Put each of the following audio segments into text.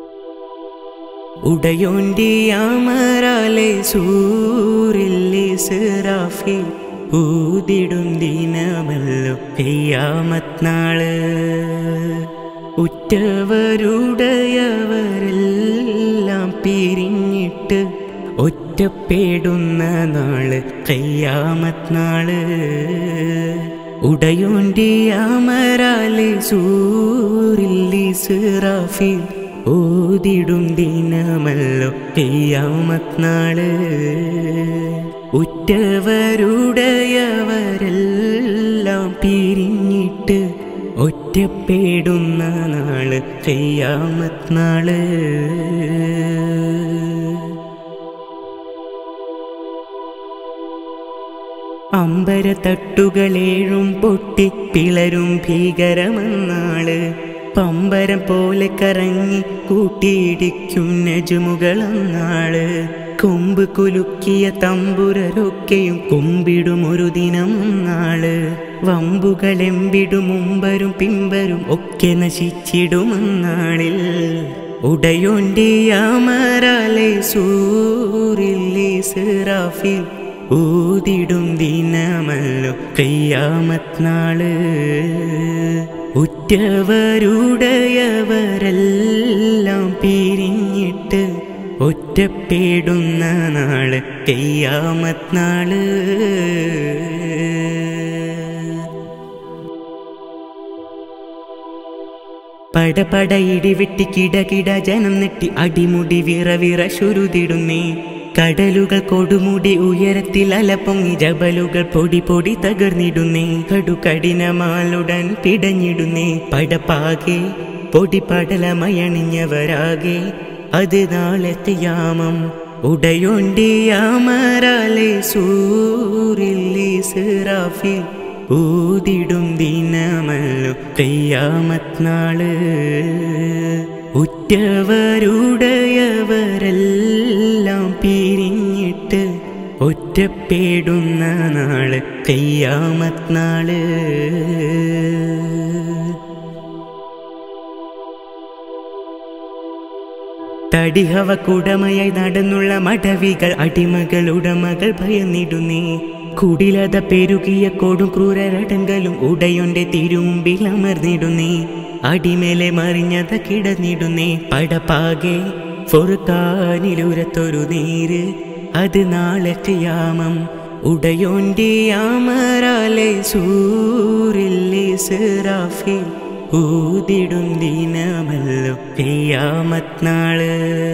ഉടയോണ്ടി അമരാലെ സൂറില്ലേ സിറാഫി ഊതിടും ദിനമല്ലോ കയ്യാമത്നാള് ഉറ്റവരുടയവരെല്ലാം പിരിഞ്ഞിട്ട് ഒറ്റപ്പെടുന്ന നാള് കയ്യാമത്നാള് ഉടയോണ്ടി അമരാലെ സൂറില്ലി സിറാഫി ഓതിടും ദിനമല്ലോ കയ്യാമത്നാള് ഉറ്റവരുടയവരെല്ലാം പിരിഞ്ഞിട്ട് ഒറ്റപ്പെടുന്ന നാള് കയ്യാമത്നാള് അമ്പര തട്ടുകളേഴും പൊട്ടി പിളരും ഭീകരമെന്നാള് പമ്പരം പോലെ കറങ്ങി കൂട്ടിയിടിക്കും നജുമുകളെന്നാള് കൊമ്പ് കുലുക്കിയ തമ്പുരരൊക്കെയും കുമ്പിടും ഒരു ദിനം നാള് വമ്പുകളെമ്പിടും മുമ്പരും പിമ്പരും ഒക്കെ നശിച്ചിടുമെന്നാളിൽ ഉടയോണ്ടി അമരാലെ സൂറില്ലി സിറാഫിൽ ഊതിടും ദിനമല്ലോ കയ്യാമത്നാള് ഉറ്റവരുടയവരെല്ലാം പിരിഞ്ഞിട്ട് ഒറ്റപ്പെടുന്ന നാള് കയ്യാമത്നാള് പടപട ഇടിവെട്ടി കിട കിട ജനം നെട്ടി അടിമുടി വിറ വിറ ശുരുതിടുന്നേ കടലുകൾ കൊടുമുടി ഉയരത്തിൽ അലപ്പൊങ്ങി ജബലുകൾ പൊടി പൊടി തകർന്നിടുന്നേ കടു കഠിനമാലുടൻ പിടഞ്ഞിടുന്നേ പടപ്പാകെ പൊടി പടലമയണിഞ്ഞവരാകെ അത് നാളത്തെ യാമം ഉടയൊണ്ടി അമരാലെ സൂറില്ലി സിറാഫി ഊതിടും ദിനമല്ലോ കയ്യാമത്നാള് ഉറ്റവരുടയവരെല്ലാം പിരിഞ്ഞിട്ട് ഒറ്റപ്പെടുന്ന നാള് കയ്യാമത്നാള് തടിഹവ കുടമയായി നടന്നുള്ള മടവികൾ അടിമകൾ ഉടമകൾ ഭയന്നിടുന്നേ കുടിലത പെരുകിയ കൊടും ക്രൂരരടങ്കലും ഉടയൊന്റെ തിരുമുമ്പിൽ അമർന്നിടുന്നേ അടിമേലെ മറിഞ്ഞത കിടന്നിടുന്നേ പടപ്പാകെ ഫൊറുക്കാനിലുരത്തൊരു നീര് അത് നാളെ യാമം ഉടയോണ്ടി അമരാലെ സൂറില്ലേ സിറാഫി ഊതിടും ദിനമല്ലോ കയ്യാമത്നാള്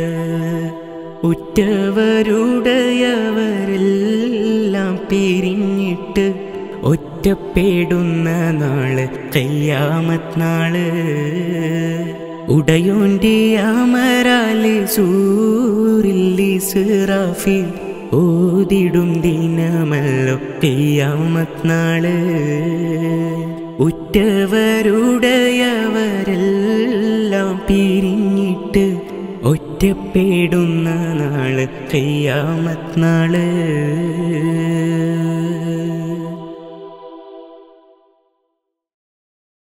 ഉറ്റവരുടയവരെല്ലാം പിരിഞ്ഞിട്ട് ഒറ്റപ്പെടുന്ന നാള് കയ്യാമത്നാള് ഉടയോണ്ടി അമരാലെ സൂറില്ലി സിറാഫി ഓതിടും ദിനമല്ലോ കയ്യാമത്നാള് ഉറ്റവരുടയവരെല്ലാം പിരിഞ്ഞിട്ട് ഒറ്റപ്പെടുന്ന നാള് കയ്യാമത്നാള്